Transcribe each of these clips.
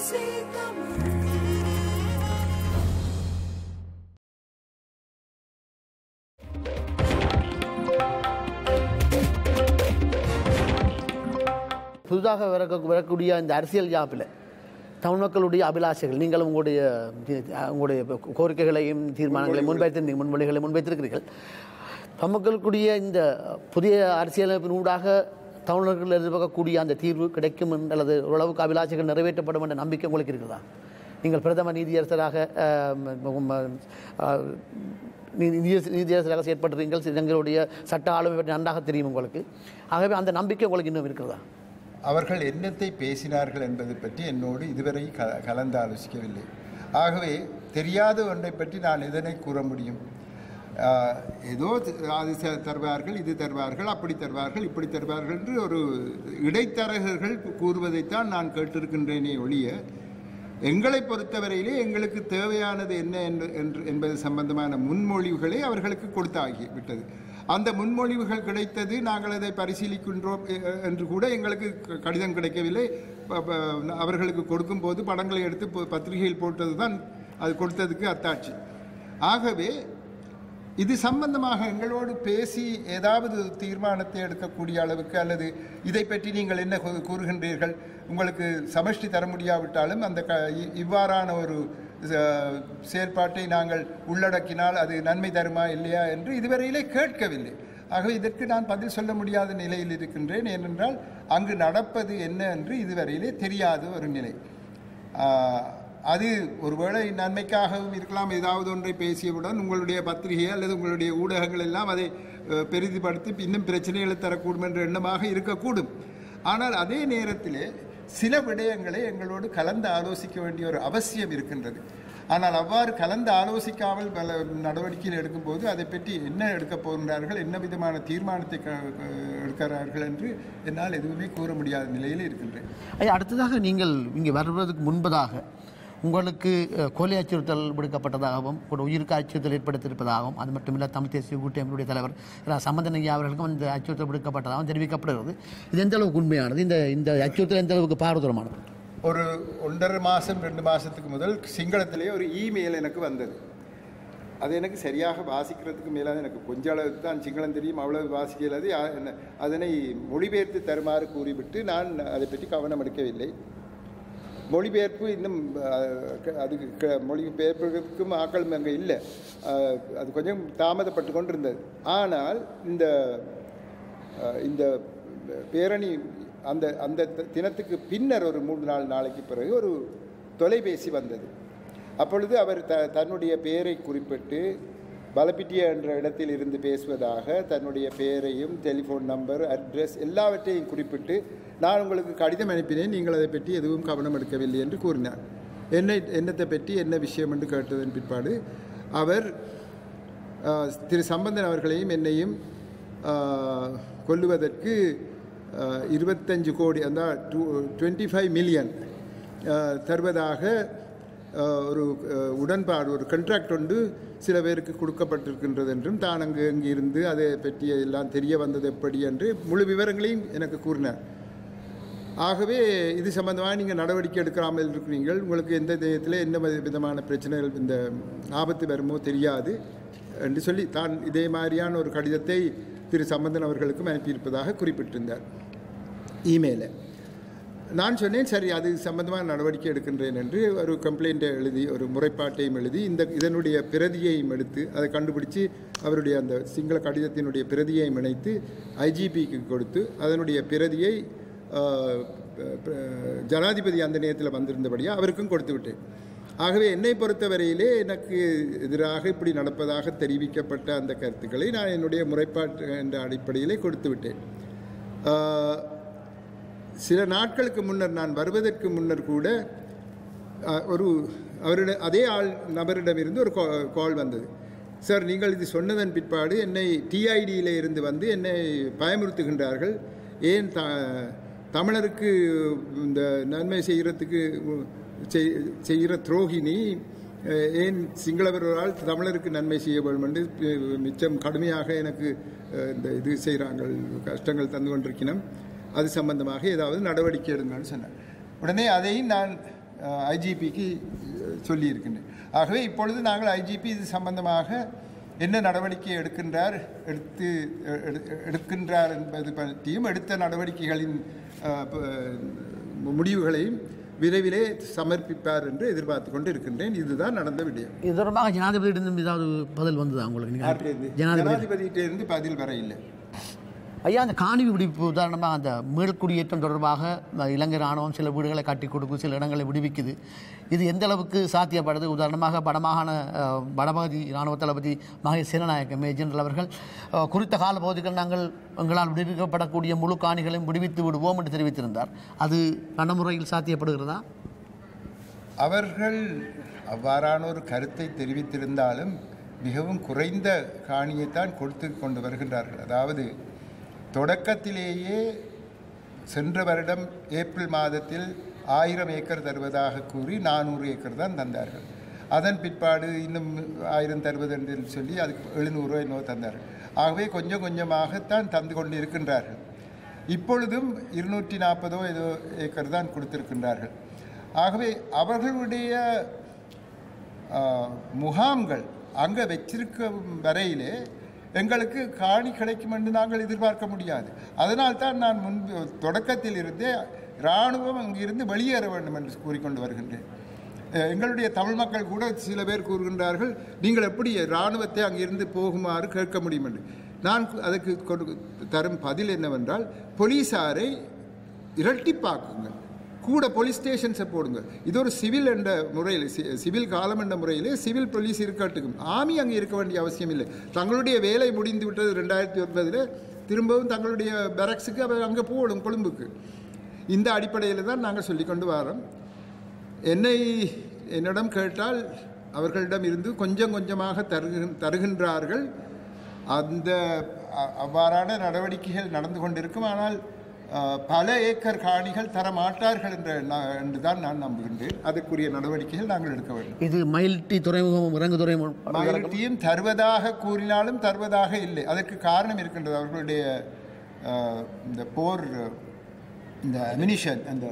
Sweet Tamil. புதிதாக வரக்க வரக்கூடிய இந்த அரசியல் ஜாப்பில் தமிழ் மக்களுடைய அபிலாஷைகள் நீங்கள் உங்களுடைய உங்களுடைய கோரிக்கைகளையும் தீர்மானங்களையும் முன்வைத்து முன்மொழிகளை முன்வைத்திருக்கிறீர்கள் தமிழ்களுடைய இந்த புதிய அரசியலமைப்பின் ஊடாக தமிழர்கள் எதிர்பார்க்கக்கூடிய அந்த தீர்வு கிடைக்கும் என்ற- அல்லது ஓரளவுக்கு அபிலாஷைகள் நிறைவேற்றப்படும் என்ற நம்பிக்கை உங்களுக்கு இருக்கிறதா நீங்கள் பிரதம நீதியரசராக அஹ், ம், அஹ், நீ- நீதி- நீதியரசராக செயற்பட்டிருக்கீங்கள் எங்களுடைய சட்ட ஆளுமை பற்றி நன்றாக தெரியும் உங்களுக்கு ஆகவே அந்த நம்பிக்கை உங்களுக்கு இன்னும் இருக்கிறதா அவர்கள் என்னத்தை பேசினார்கள் என்பது பற்றி என்னோடு இதுவரை க கலந்து ஆலோசிக்கவில்லை ஆகவே தெரியாத ஒன்றை பற்றி நான் எதனை கூற முடியும் ஆஹ், ஏதோ த- அது ச- தருவார்கள் இது தருவார்கள் அப்படி தருவார்கள் இப்படி தருவார்கள் என்று ஒரு இடைத்தரகர்கள் கூறுவதைத்தான் நான் கேட்டிருக்கின்றேனே ஒழிய எங்களை பொறுத்தவரையிலே எங்களுக்கு தேவையானது என்ன என்று என்று- என்பது சம்பந்தமான முன்மொழிவுகளை அவர்களுக்கு கொடுத்தாகி விட்டது அந்த முன்மொழிவுகள் கிடைத்தது நாங்கள் அதை பரிசீலிக்கின்றோம் எ- எ- என்று கூட எங்களுக்கு க- கடிதம் கிடைக்கவில்லை ப- ப- அவர்களுக்கு கொடுக்கும்போது படங்களை எடுத்து ப- பத்திரிகையில் போட்டது தான் அது கொடுத்ததுக்கு அத்தாட்சி ஆகவே இது சம்பந்தமாக எங்களோடு பேசி ஏதாவது ஒரு தீர்மானத்தை எடுக்கக்கூடிய அளவுக்கு அல்லது இதை பற்றி நீங்கள் என்ன கூ- கூறுகின்றீர்கள் உங்களுக்கு சமஷ்டி தர முடியாவிட்டாலும் அந்த க இ- இவ்வாறான ஒரு அஹ், செயல்பாட்டை நாங்கள் உள்ளடக்கினால் அது நன்மை தருமா இல்லையா என்று இதுவரையிலே கேட்கவில்லை ஆகவே இதற்கு நான் பதில் சொல்ல முடியாத நிலையில் இருக்கின்றேன் ஏனென்றால் அங்கு நடப்பது என்ன என்று இதுவரையிலே தெரியாத ஒரு நிலை ஆஹ், அது ஒருவேளை நன்மைக்காகவும் இருக்கலாம் ஏதாவது ஒன்றை பேசியவுடன் உங்களுடைய பத்திரிகை அல்லது உங்களுடைய ஊடகங்கள் எல்லாம் அதை அஹ், பெரிதுபடுத்தி இன்னும் பிரச்சனைகளை தரக்கூடும் என்ற எண்ணமாக இருக்கக்கூடும் ஆனால் அதே நேரத்திலே சில விடயங்களை எங்களோடு கலந்து ஆலோசிக்க வேண்டிய ஒரு அவசியம் இருக்கின்றது ஆனால் அவ்வாறு கலந்து ஆலோசிக்காமல் பல நடவடிக்கைகள் எடுக்கும்போது அதை பற்றி என்ன எடுக்கப் போகின்றார்கள் என்ன விதமான தீர்மானத்தை க- க- எடுக்கிறார்கள் என்று என்னால் எதுவுமே கூற முடியாத நிலையில் இருக்கின்றேன் ஐயா அடுத்ததாக நீங்கள் இங்கே வருவதற்கு முன்பதாக உங்களுக்கு அஹ், கொலை அச்சுறுத்தல் விடுக்கப்பட்டதாகவும் ஒரு உயிருக்கு அச்சுறுத்தல் ஏற்படுத்தியிருப்பதாகவும் அது மட்டுமில்லை தமிழ் தேசிய கூட்டமைப்புடைய தலைவர் ரா. சம்பந்தன் ஐயா அவர்களுக்கும் இந்த அச்சுறுத்தல் விடுக்கப்பட்டதாகவும் தெரிவிக்கப்படுகிறது இது எந்த அளவுக்கு உண்மையானது இந்த இந்த அச்சுறுத்தல் எந்த அளவுக்கு பாரதூரமானது ஒரு ஒன்றரை மாதம் ரெண்டு மாதத்துக்கு முதல் சிங்களத்திலே ஒரு இமெயில் எனக்கு வந்தது அது எனக்கு சரியாக வாசிக்கிறதுக்கு மேலாக எனக்கு கொஞ்ச அளவுக்கு தான் சிங்களம் தெரியும் அவ்வளவு வாசிக்க இயலாது யா- என்ன- அதனை மொழிபெயர்த்து தருமாறு கூறிவிட்டு நான் அதை பற்றி கவனம் எடுக்கவில்லை மொழிபெயர்ப்பு இன்னும் அஹ், க- அதுக்கு க- மொழிபெயர்ப்பதற்கும் ஆக்கள் அங்கே இல்லை அஹ், அது கொஞ்சம் தாமதப்பட்டு கொண்டிருந்தது ஆனால் இந்த அஹ், இந்த பேரணி அந்த அந்த த- தினத்துக்கு பின்னர் ஒரு மூன்று நாலு நாளைக்கு பிறகு ஒரு தொலைபேசி வந்தது அப்பொழுது அவர் த தன்னுடைய பெயரை குறிப்பிட்டு பலப்பிட்டிய என்ற இடத்தில் இருந்து பேசுவதாக தன்னுடைய பெயரையும் டெலிஃபோன் நம்பர் அட்ரஸ் எல்லாவற்றையும் குறிப்பிட்டு நான் உங்களுக்கு கடிதம் அனுப்பினேன் நீங்கள் அதை பற்றி எதுவும் கவனம் எடுக்கவில்லை என்று கூறினார் என்னை என்னத்தை பற்றி என்ன விஷயம் என்று கேட்டதன் பிற்பாடு அவர் ஆஹ், திரு சம்பந்தன் அவர்களையும் என்னையும் ஆஹ், கொல்லுவதற்கு ஆஹ், இருபத்தஞ்சு கோடி அந்த டூ டுவெண்ட்டி ஃபைவ் மில்லியன் தருவதாக ஆஹ், ஒரு ஆஹ், உடன்பாடு ஒரு கண்ட்ராக்ட் ஒன்று சில பேருக்கு கொடுக்கப்பட்டிருக்கின்றது என்றும் தான் அங்கு அங்கு இருந்து அதை பற்றிய எல்லாம் தெரிய வந்தது எப்படி என்று முழு விவரங்களையும் எனக்கு கூறினார் ஆகவே இது சம்பந்தமாக நீங்கள் நடவடிக்கை எடுக்காமல் இருக்கிறீர்கள் உங்களுக்கு எந்த தேயத்தில் என்ன வித- விதமான பிரச்சனைகள் இந்த ஆபத்து வருமோ தெரியாது என்று சொல்லி தான் இதே மாதிரியான ஒரு கடிதத்தை திரு சம்பந்தன் அவர்களுக்கும் அனுப்பியிருப்பதாக குறிப்பிட்டிருந்தார் இமெயிலை நான் சொன்னேன் சரி அது சம்பந்தமாக நடவடிக்கை எடுக்கின்றேன் என்று ஒரு கம்ப்ளைண்ட்டை எழுதி ஒரு முறைப்பாட்டையும் எழுதி இந்த இதனுடைய பிரதியையும் எடுத்து அதை கண்டுபிடிச்சு அவருடைய அந்த சிங்கள கடிதத்தினுடைய பிரதியையும் இணைத்து ஐஜிபிக்கு கொடுத்து அதனுடைய பிரதியை ஆஹ், ப- ஜனாதிபதி அந்த நேரத்தில் வந்திருந்தபடியாக அவருக்கும் கொடுத்து விட்டேன் ஆகவே என்னை பொறுத்தவரையிலே எனக்கு எதிராக இப்படி நடப்பதாக தெரிவிக்கப்பட்ட அந்த கருத்துக்களை நான் என்னுடைய முறைப்பாட்டு என்ற அடிப்படையிலே கொடுத்து விட்டேன் ஆஹ், சில நாட்களுக்கு முன்னர் நான் வருவதற்கு முன்னர் கூட அஹ், ஒரு அவரிடம் அதே ஆள் நபரிடமிருந்து ஒரு கா- கால் வந்தது சார் நீங்கள் இது சொன்னதன் பிற்பாடு என்னை டிஐடியில் இருந்து வந்து என்னை பயமுறுத்துகின்றார்கள் ஏன் த தமிழருக்கு இந்த நன்மை செய்கிறதுக்கு செய்- செய்கிற துரோகினி அஹ், ஏன் சிங்களவர்களால் தமிழருக்கு நன்மை செய்ய வேண்டும் என்று அஹ், மிச்சம் கடுமையாக எனக்கு அஹ், இந்த இது செய்கிறாங்க கஷ்டங்கள் தந்து கொண்டிருக்கணும் அது சம்பந்தமாக ஏதாவது நடவடிக்கை எடுங்கன்னு சொன்னேன் உடனே அதையும் நான் ஐஜிபிக்கு சொல்லியிருக்கின்றேன் ஆகவே இப்பொழுது நாங்கள் ஐஜிபி இது சம்பந்தமாக என்ன நடவடிக்கை எடுக்கின்றார் எடுத்து எடு- எடுக்கின்றார் என்பது பற்றியும் எடுத்த நடவடிக்கைகளின் அஹ், ப- முடிவுகளையும் விரைவிலே சமர்ப்பிப்பார் என்று எதிர்பார்த்து கொண்டு இருக்கின்றேன் இதுதான் நடந்த விடயம் இது தொடர்பாக ஜனாதிபதியிடம் ஏதாவது பதில் வந்ததா உங்களுக்கு நீங்கள் யார்கிட்டேருந்து? ஜனாதிபதி ஜனாதிபதியிட்டிருந்து பதில் வர இல்லை ஐயா அந்த காணி விடுவிப்பு உதாரணமாக அந்த மீள்குடியேற்றம் தொடர்பாக அஹ், இலங்கை ராணுவம் சில வீடுகளை கட்டி கொடுக்கும் சில இடங்களை விடுவிக்குது இது எந்த அளவுக்கு சாத்தியப்படுது உதாரணமாக வடமாகாண அஹ், வடபகுதி இராணுவ தளபதி மகேஷ் சேனநாயக்க மேஜெனரல் அவர்கள் அஹ், குறித்த கால பகுதிகள் நாங்கள் எங்களால் விடுவிக்கப்படக்கூடிய முழு காணிகளையும் விடுவித்து விடுவோம் என்று தெரிவித்திருந்தார் அது நடைமுறையில் சாத்தியப்படுகிறதா அவர்கள் அவ்வாறான ஒரு கருத்தை தெரிவித்திருந்தாலும் மிகவும் குறைந்த காணியைத்தான் கொடுத்து கொண்டு வருகின்றார்கள் அதாவது தொடக்கத்திலேயே சென்ற வருடம் ஏப்ரல் மாதத்தில் ஆயிரம் ஏக்கர் தருவதாக கூறி நானூறு ஏக்கர் தான் தந்தார்கள் அதன் பிற்பாடு இன்னும் ஆயிரம் தருவது என்று சொல்லி அதுக்கு எழுநூறு என்னவோ தந்தார்கள் ஆகவே கொஞ்சம் கொஞ்சமாகத்தான் தந்து கொண்டு இருக்கின்றார்கள் இப்பொழுதும் இருநூற்றி நாற்பதோ ஏதோ ஏக்கர் தான் கொடுத்திருக்கின்றார்கள் ஆகவே அவர்களுடைய ஆ, முகாம்கள் அங்கே வச்சிருக்கும் வரையிலே எங்களுக்கு காணி கிடைக்கும் என்று நாங்கள் எதிர்பார்க்க முடியாது அதனால் தான் நான் முன்பு தொடக்கத்தில் இருந்தே இராணுவம் அங்கிருந்து வெளியேற வேண்டும் என்று கூறிக்கொண்டு வருகின்றேன் அஹ், எங்களுடைய தமிழ் மக்கள் கூட சில பேர் கூறுகின்றார்கள் நீங்கள் எப்படி இராணுவத்தை அங்கிருந்து போகுமாறு கேட்க முடியும் என்று நான் கு- அதுக்கு கொடு தரும் பதில் என்னவென்றால் போலீசாரை இரட்டிப்பாக்குங்கள் கூட போலீஸ் ஸ்டேஷன்ஸை போடுங்க இது ஒரு சிவில் என்ற முறையில் சி- சிவில் காலம் என்ற முறையிலே சிவில் போலீஸ் இருக்கட்டும் ஆமி அங்கே இருக்க வேண்டிய அவசியம் இல்லை தங்களுடைய வேலை முடிந்து விட்டது ரெண்டாயிரத்தி ஒன்பதில் திரும்பவும் தங்களுடைய பெரக்ஸுக்கு அவர் அங்கே போடும் கொழும்புக்கு இந்த அடிப்படையில் தான் நாங்கள் சொல்லிக்கொண்டு வரோம் என்னை என்னிடம் கேட்டால் அவர்களிடம் இருந்து கொஞ்சம் கொஞ்சமாக தருகின் தருகின்றார்கள் அந்த அ- அவ்வாறான நடவடிக்கைகள் நடந்து கொண்டிருக்கும் ஆனால் அ, பல ஏக்கர் காணிகள் தர மாட்டார்கள் என்ற ந- என்று தான் நான் நம்புகின்றேன் அதற்குரிய நடவடிக்கைகள் நாங்கள் எடுக்க வேண்டும் இது மயில்டி துறைமுகம் இறங்கு துறைமுகம் மயில்டியும் தருவதாக கூறினாலும் தருவதாக இல்லை அதற்கு காரணம் இருக்கின்றது அவர்களுடைய அஹ், இந்த போர் இந்த அமினிஷன் அந்த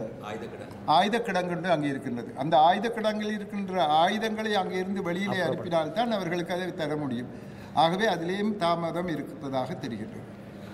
ஆயுத கிடங்கு அங்கே இருக்கின்றது அந்த ஆயுத கிடங்கில் இருக்கின்ற ஆயுதங்களை அங்கே இருந்து வெளியிலே அனுப்பினால்தான் அவர்களுக்கு அதை தர முடியும் ஆகவே அதிலேயும் தாமதம் இருப்பதாக தெரிகின்றது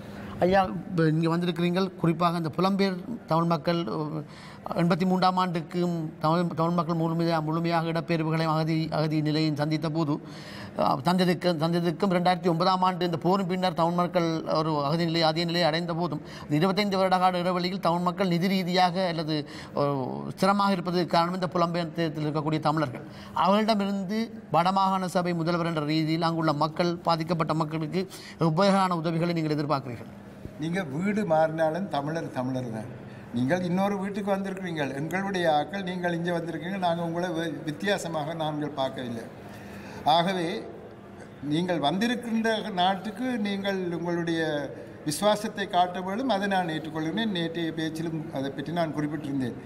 ஐயா இப்போ இங்கே வந்திருக்கிறீங்கள் குறிப்பாக இந்த புலம்பெயர் தமிழ் மக்கள் அஹ், எண்பத்தி மூன்றாம் ஆண்டுக்கும் தமிழ் தமிழ் மக்கள் முழுமையாக முழுமையாக இடப்பெயர்வுகளையும் அகதி அகதி நிலையும் சந்தித்த போது அஹ், தந்ததுக்கும் தந்ததுக்கும் ரெண்டாயிரத்தி ஒன்பதாம் ஆண்டு இந்த போரின் பின்னர் தமிழ் மக்கள் ஒரு அகதி நிலை அதே நிலையை அடைந்த போதும் இந்த இருபத்தைந்து வருட கால இடைவெளியில் தமிழ் மக்கள் நிதி ரீதியாக அல்லது ஒரு ஸ்திரமாக இருப்பதற்கு காரணம் இந்த புலம்பெயர்த்தில் இருக்கக்கூடிய தமிழர்கள் அவர்களிடமிருந்து வடமாகாண சபை முதல்வர் என்ற ரீதியில் அங்குள்ள மக்கள் பாதிக்கப்பட்ட மக்களுக்கு உபயோகமான உதவிகளை நீங்கள் எதிர்பார்க்கிறீர்கள் நீங்கள் வீடு மாறினாலும் தமிழர் தமிழர் தான் நீங்கள் இன்னொரு வீட்டுக்கு வந்திருக்கிறீங்க எங்களுடைய ஆக்கள் நீங்கள் இங்கே வந்திருக்கீங்க நாங்கள் உங்களை வி- வித்தியாசமாக நாங்கள் பார்க்கவில்லை ஆகவே நீங்கள் வந்திருக்கின்ற நாட்டுக்கு நீங்கள் உங்களுடைய விசுவாசத்தை காட்ட வேண்டும் அதை நான் ஏற்றுக்கொள்கிறேன் நேற்றைய பேச்சிலும் அதை பற்றி நான் குறிப்பிட்டிருந்தேன்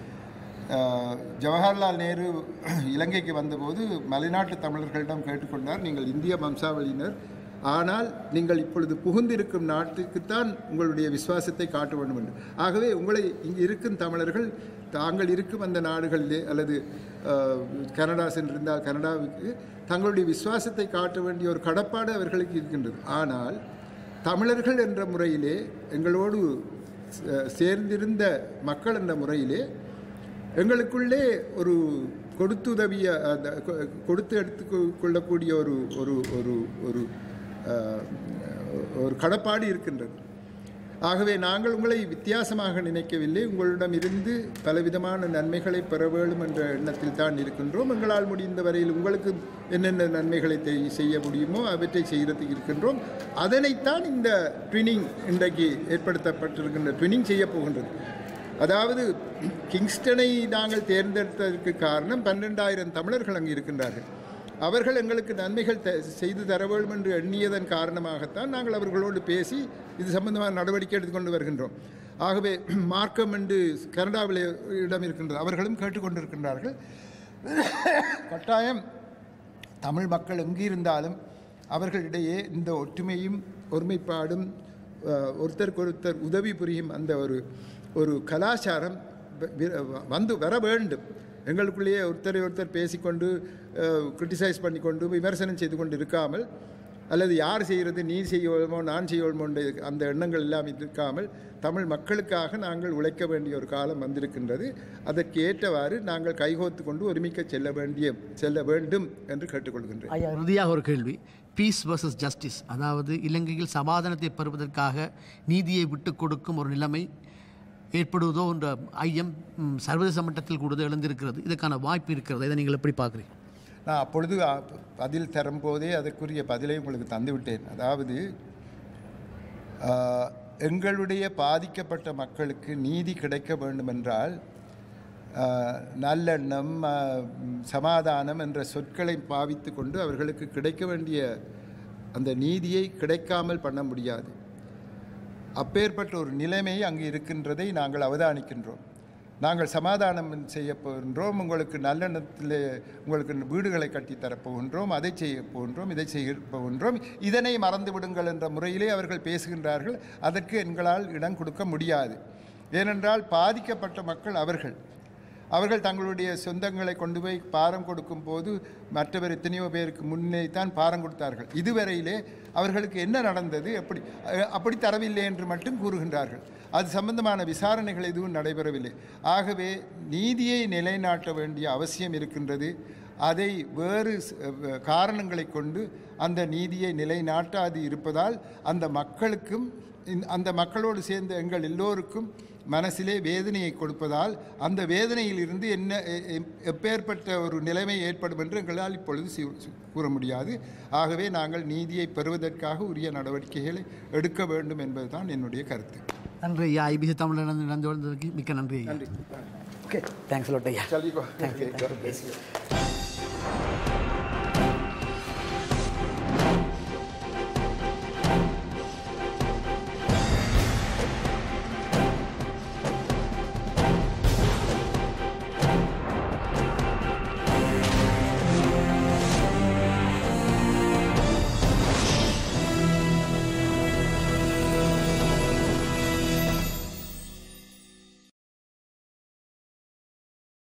அஹ், ஜவஹர்லால் நேரு இலங்கைக்கு வந்தபோது மலைநாட்டு தமிழர்களிடம் கேட்டுக்கொண்டார் நீங்கள் இந்திய வம்சாவளியினர் ஆனால் நீங்கள் இப்பொழுது புகுந்திருக்கும் நாட்டுக்குத்தான் உங்களுடைய விசுவாசத்தை காட்ட வேண்டும் என்று ஆகவே உங்களை இங்கு இருக்கும் தமிழர்கள் தாங்கள் இருக்கும் அந்த நாடுகளிலே அல்லது அஹ், கனடா சென்றிருந்தால் கனடாவுக்கு தங்களுடைய விசுவாசத்தை காட்ட வேண்டிய ஒரு கடப்பாடு அவர்களுக்கு இருக்கின்றது ஆனால் தமிழர்கள் என்ற முறையிலே எங்களோடு சே- சேர்ந்திருந்த மக்கள் என்ற முறையிலே எங்களுக்குள்ளே ஒரு கொடுத்துதவிய அந்த கொ- கொடுத்து எடுத்து கொ- கொள்ளக்கூடிய ஒரு ஒரு ஒரு ஒரு அஹ், ஒரு கடப்பாடு இருக்கின்றது ஆகவே நாங்கள் உங்களை வித்தியாசமாக நினைக்கவில்லை உங்களிடம் இருந்து பலவிதமான நன்மைகளை பெற வேண்டும் என்ற எண்ணத்தில் தான் இருக்கின்றோம் எங்களால் முடிந்த வரையில் உங்களுக்கு என்னென்ன நன்மைகளை தெ- செய்ய முடியுமோ அவற்றை செய்கிறதுக்கு இருக்கின்றோம் அதனைத்தான் இந்த ட்வினிங் இன்றைக்கு ஏற்படுத்தப்பட்டிருக்கின்ற ட்வினிங் செய்ய போகின்றது அதாவது கிங்ஸ்டனை நாங்கள் தேர்ந்தெடுத்ததற்கு காரணம் பன்னெண்டாயிரம் தமிழர்கள் அங்கு இருக்கின்றார்கள் அவர்கள் எங்களுக்கு நன்மைகள் த- செய்து தர வேண்டும் என்று எண்ணியதன் காரணமாகத்தான் நாங்கள் அவர்களோடு பேசி இது சம்பந்தமான நடவடிக்கை எடுத்துக்கொண்டு வருகின்றோம் ஆகவே மார்க்கம் என்று கனடாவில் இடம் இருக்கின்றது அவர்களும் கேட்டுக்கொண்டிருக்கின்றார்கள் கட்டாயம் தமிழ் மக்கள் எங்கு இருந்தாலும் அவர்களிடையே இந்த ஒற்றுமையும் ஒருமைப்பாடும் அஹ், ஒருத்தருக்கொருத்தர் உதவி புரியும் அந்த ஒரு ஒரு கலாச்சாரம் வ- வி- வந்து வர வேண்டும் எங்களுக்குள்ளேயே ஒருத்தரை ஒருத்தர் பேசிக்கொண்டு கிரிட்டிசைஸ் பண்ணிக்கொண்டு விமர்சனம் செய்து கொண்டு இருக்காமல் அல்லது யார் செய்கிறது நீ செய்வோமோ நான் செய்வோமோ என்ற அந்த எண்ணங்கள் எல்லாம் இருக்காமல் தமிழ் மக்களுக்காக நாங்கள் உழைக்க வேண்டிய ஒரு காலம் வந்திருக்கின்றது அதற்கு ஏற்றவாறு நாங்கள் கைகோத்து கொண்டு ஒருமிக்க செல்ல வேண்டிய செல்ல வேண்டும் என்று கேட்டுக்கொள்கின்றேன் ஐயா இறுதியாக ஒரு கேள்வி பீஸ் வர்சஸ் ஜஸ்டிஸ் அதாவது இலங்கையில் சமாதானத்தை பெறுவதற்காக நீதியை விட்டுக் கொடுக்கும் ஒரு நிலைமை ஏற்படுவதோ என்ற ஐயம் ம், சர்வதேச மட்டத்தில் கூட எழுந்திருக்கிறது இதுக்கான வாய்ப்பு இருக்கிறது இதை நீங்கள் எப்படி பார்க்குறீங்க நான் அப்பொழுது அ, பதில் தரும்போதே அதற்குரிய பதிலை உங்களுக்கு தந்துவிட்டேன் அதாவது ஆ, எங்களுடைய பாதிக்கப்பட்ட மக்களுக்கு நீதி கிடைக்க வேண்டுமென்றால் ஆ, நல்லெண்ணம் ஆ, ம், சமாதானம் என்ற சொற்களை பாவித்து கொண்டு அவர்களுக்கு கிடைக்க வேண்டிய அந்த நீதியை கிடைக்காமல் பண்ண முடியாது அப்பேற்பட்ட ஒரு நிலைமை அங்கு இருக்கின்றதை நாங்கள் அவதானிக்கின்றோம் நாங்கள் சமாதானம் செய்ய போகின்றோம் உங்களுக்கு நல்லெண்ணத்தில் உங்களுக்கு வீடுகளை கட்டித் தரப் போகின்றோம் அதை செய்ய போகின்றோம் இதை செய்ய போகின்றோம் இதனை மறந்து விடுங்கள் என்ற முறையிலே அவர்கள் பேசுகின்றார்கள் அதற்கு எங்களால் இடம் கொடுக்க முடியாது ஏனென்றால் பாதிக்கப்பட்ட மக்கள் அவர்கள் அவர்கள் தங்களுடைய சொந்தங்களை கொண்டு போய் பாரம் கொடுக்கும் போது மற்றவர் எத்தனையோ பேருக்கு முன்னே தான் பாரம் கொடுத்தார்கள் இதுவரையிலே அவர்களுக்கு என்ன நடந்தது எப்படி அஹ், அப்படி தரவில்லை என்று மட்டும் கூறுகின்றார்கள் அது சம்பந்தமான விசாரணைகள் எதுவும் நடைபெறவில்லை ஆகவே நீதியை நிலைநாட்ட வேண்டிய அவசியம் இருக்கின்றது அதை வேறு ஸ்- அஹ், காரணங்களை கொண்டு அந்த நீதியை நிலைநாட்டாது இருப்பதால் அந்த மக்களுக்கும் இந்த- அந்த மக்களோடு சேர்ந்த எங்கள் எல்லோருக்கும் மனசிலே வேதனையை கொடுப்பதால் அந்த வேதனையில் இருந்து என்ன எ- எ- எப்பேற்பட்ட ஒரு நிலைமை ஏற்படும் என்று எங்களால் இப்பொழுது சி- சி- கூற முடியாது ஆகவே நாங்கள் நீதியை பெறுவதற்காக உரிய நடவடிக்கைகளை எடுக்க வேண்டும் என்பதுதான் என்னுடைய கருத்து நன்றி ஐயா ஐபிசி தமிழ் நடந்து நடந்து வந்ததுக்கு மிக்க நன்றி ஐயா நன்றி ஓகே தேங்க்ஸ் லோட் ஐயா Shall we go? Okay, God bless you.